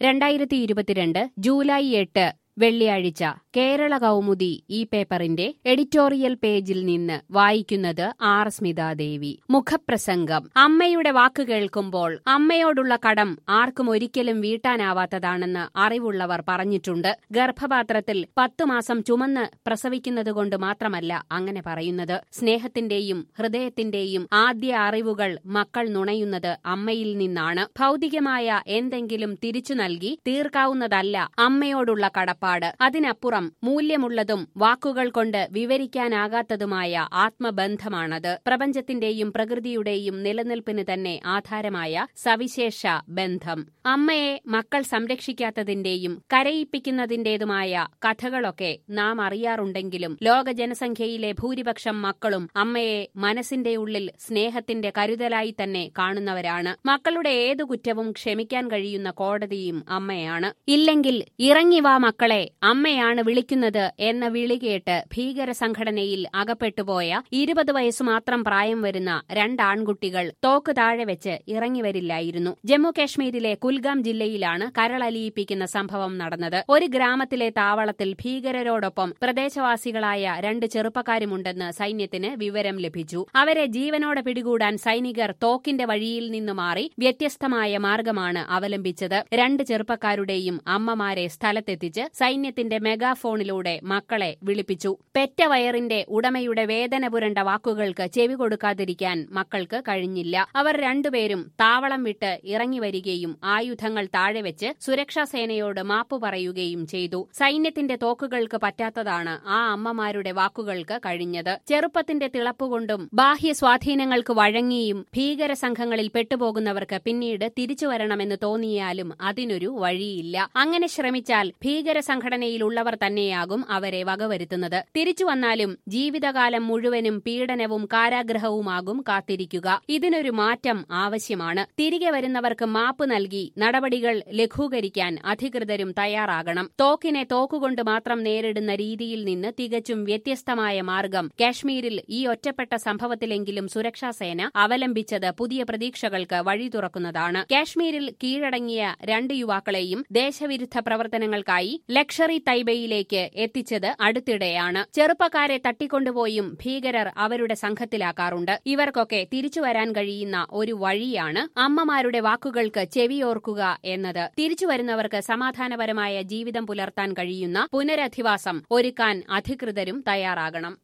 രണ്ടായിരത്തി ഇരുപത്തിരണ്ട് ജൂലൈ എട്ട് വെള്ളിയാഴ്ച കേരള കൗമുദി ഈ പേപ്പറിന്റെ എഡിറ്റോറിയൽ പേജിൽ നിന്ന് വായിക്കുന്നത് ആർ സ്മിതാദേവി മുഖപ്രസംഗം അമ്മയുടെ വാക്ക് കേൾക്കുമ്പോൾ അമ്മയോടുള്ള കടം ആർക്കും ഒരിക്കലും വീട്ടാനാവാത്തതാണെന്ന് അറിവുള്ളവർ പറഞ്ഞിട്ടുണ്ട് ഗർഭപാത്രത്തിൽ പത്തു മാസം ചുമന്ന് പ്രസവിക്കുന്നതുകൊണ്ട് മാത്രമല്ല അങ്ങനെ പറയുന്നത് സ്നേഹത്തിന്റെയും ഹൃദയത്തിന്റെയും ആദ്യ അറിവുകൾ മക്കൾ നുണയുന്നത് അമ്മയിൽ നിന്നാണ് ഭൗതികമായ എന്തെങ്കിലും തിരിച്ചു നൽകി തീർക്കാവുന്നതല്ല അമ്മയോടുള്ള കടപ്പാട് അതിനപ്പുറം മൂല്യമുള്ളതും വാക്കുകൾ കൊണ്ട് വിവരിക്കാനാകാത്തതുമായ ആത്മബന്ധമാണത് പ്രപഞ്ചത്തിന്റെയും പ്രകൃതിയുടെയും നിലനിൽപ്പിന് തന്നെ ആധാരമായ സവിശേഷ ബന്ധം അമ്മയെ മക്കൾ സംരക്ഷിക്കാത്തതിന്റെയും കരയിപ്പിക്കുന്നതിന്റേതുമായ കഥകളൊക്കെ നാം അറിയാറുണ്ടെങ്കിലും ലോക ജനസംഖ്യയിലെ ഭൂരിപക്ഷം മക്കളും അമ്മയെ മനസ്സിന്റെ ഉള്ളിൽ സ്നേഹത്തിന്റെ കരുതലായി തന്നെ കാണുന്നവരാണ് മക്കളുടെ ഏതു കുറ്റവും ക്ഷമിക്കാൻ കഴിയുന്ന കോടതിയും അമ്മയാണ് ഇല്ലെങ്കിൽ ഇറങ്ങിവാ മക്കളെ അമ്മയാണ് വിളിക്കുന്നത് എന്ന വിളി കേട്ട് ഭീകര സംഘടനയിൽ അകപ്പെട്ടുപോയ ഇരുപത് വയസ്സു മാത്രം പ്രായം വരുന്ന രണ്ടാൺകുട്ടികൾ തോക്ക് താഴെ വെച്ച് ഇറങ്ങിവരില്ലായിരുന്നു ജമ്മു കാശ്മീരിലെ കുൽഗാം ജില്ലയിലാണ് കരളലിയിപ്പിക്കുന്ന സംഭവം നടന്നത് ഒരു ഗ്രാമത്തിലെ താവളത്തിൽ ഭീകരരോടൊപ്പം പ്രദേശവാസികളായ രണ്ട് ചെറുപ്പക്കാരുമുണ്ടെന്ന് സൈന്യത്തിന് വിവരം ലഭിച്ചു അവരെ ജീവനോടെ പിടികൂടാൻ സൈനികർ തോക്കിന്റെ വഴിയിൽ നിന്ന് മാറി വ്യത്യസ്തമായ മാർഗമാണ് അവലംബിച്ചത് രണ്ട് ചെറുപ്പക്കാരുടെയും അമ്മമാരെ സ്ഥലത്തെത്തിച്ച് സൈന്യത്തിന്റെ മെഗാഫോണിലൂടെ മക്കളെ വിളിപ്പിച്ചു പെറ്റ വയറിന്റെ ഉടമയുടെ വേദന പുരണ്ട വാക്കുകൾക്ക് ചെവി കൊടുക്കാതിരിക്കാൻ മക്കൾക്ക് കഴിഞ്ഞില്ല അവർ രണ്ടുപേരും താവളം വിട്ട് ഇറങ്ങിവരികയും ആയുധങ്ങൾ താഴെ വെച്ച് സുരക്ഷാസേനയോട് മാപ്പു പറയുകയും ചെയ്തു സൈന്യത്തിന്റെ തോക്കുകൾക്ക് പറ്റാത്തതാണ് ആ അമ്മമാരുടെ വാക്കുകൾക്ക് കഴിഞ്ഞത് ചെറുപ്പത്തിന്റെ തിളപ്പുകൊണ്ടും ബാഹ്യ സ്വാധീനങ്ങൾക്ക് വഴങ്ങിയും ഭീകര സംഘങ്ങളിൽ പെട്ടുപോകുന്നവർക്ക് പിന്നീട് തിരിച്ചു വരണമെന്ന് തോന്നിയാലും അതിനൊരു വഴിയില്ല അങ്ങനെ ശ്രമിച്ചാൽ ഭീകര സംഘടനയിലുള്ളവർ തന്നെയാകും അവരെ വകവരുത്തുന്നത് തിരിച്ചു വന്നാലും ജീവിതകാലം മുഴുവനും പീഡനവും കാരാഗ്രഹവുമാകും കാത്തിരിക്കുക ഇതിനൊരു മാറ്റം ആവശ്യമാണ് തിരികെ വരുന്നവർക്ക് മാപ്പ് നൽകി നടപടികൾ ലഘൂകരിക്കാൻ അധികൃതരും തയ്യാറാകണം തോക്കിനെ തോക്കുകൊണ്ട് മാത്രം നേരിടുന്ന രീതിയിൽ നിന്ന് തികച്ചും വ്യത്യസ്തമായ മാർഗം കാശ്മീരിൽ ഈ ഒറ്റപ്പെട്ട സംഭവത്തിലെങ്കിലും സുരക്ഷാസേന അവലംബിച്ചത് പുതിയ പ്രതീക്ഷകൾക്ക് വഴി തുറക്കുന്നതാണ് കാശ്മീരിൽ കീഴടങ്ങിയ രണ്ട് യുവാക്കളെയും ദേശവിരുദ്ധ പ്രവർത്തനങ്ങൾക്കായി ലക്ഷറി തൈബയിലേക്ക് എത്തിച്ചത് അടുത്തിടെയാണ് ചെറുപ്പക്കാരെ തട്ടിക്കൊണ്ടുപോയും ഭീകരർ അവരുടെ സംഘത്തിലാക്കാറുണ്ട് ഇവർക്കൊക്കെ തിരിച്ചു വരാൻ കഴിയുന്ന ഒരു വഴിയാണ് അമ്മമാരുടെ വാക്കുകൾക്ക് ചെവിയോർക്കുക എന്നത് തിരിച്ചു വരുന്നവർക്ക് സമാധാനപരമായ ജീവിതം പുലർത്താൻ കഴിയുന്ന പുനരധിവാസം ഒരുക്കാൻ അധികൃതരും തയ്യാറാകണം